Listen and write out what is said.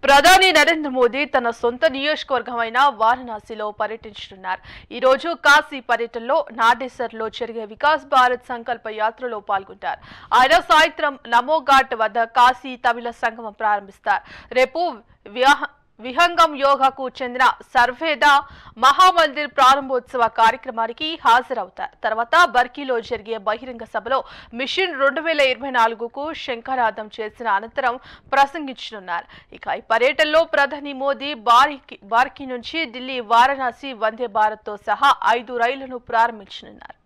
ప్రధాని నరేంద్ర మోదీ తన సొంత నియోజకవర్గమైన వారణాసిలో పర్యటించనున్నారు ఈ రోజు కాశీ పర్యటనలో నాడేసర్లో జరిగే వికాస్ భారత్ సంకల్ప యాత్రలో పాల్గొంటారు ఆయన సాయంత్రం నమో ఘాట్ వద్ద కాశీ తమిళ సంగమం ప్రారంభిస్తారు రేపు వ్యాహ విహంగం యోగాకు చెందిన సర్వేద మహామందిర్ ప్రారంభోత్సవ కార్యక్రమానికి హాజరవుతారు తర్వాత బర్కీలో జరిగే బహిరంగ సభలో మిషన్ రెండు వేల ఇరవై నాలుగుకు శంఖనాదం చేసిన అనంతరం ప్రసంగించనున్నారు ఇక ఈ పర్యటనలో ప్రధాని మోదీ బార్కి బార్కీ నుంచి ఢిల్లీ వారణాసి వందే భారత్తో సహా ఐదు రైళ్లను ప్రారంభించనున్నారు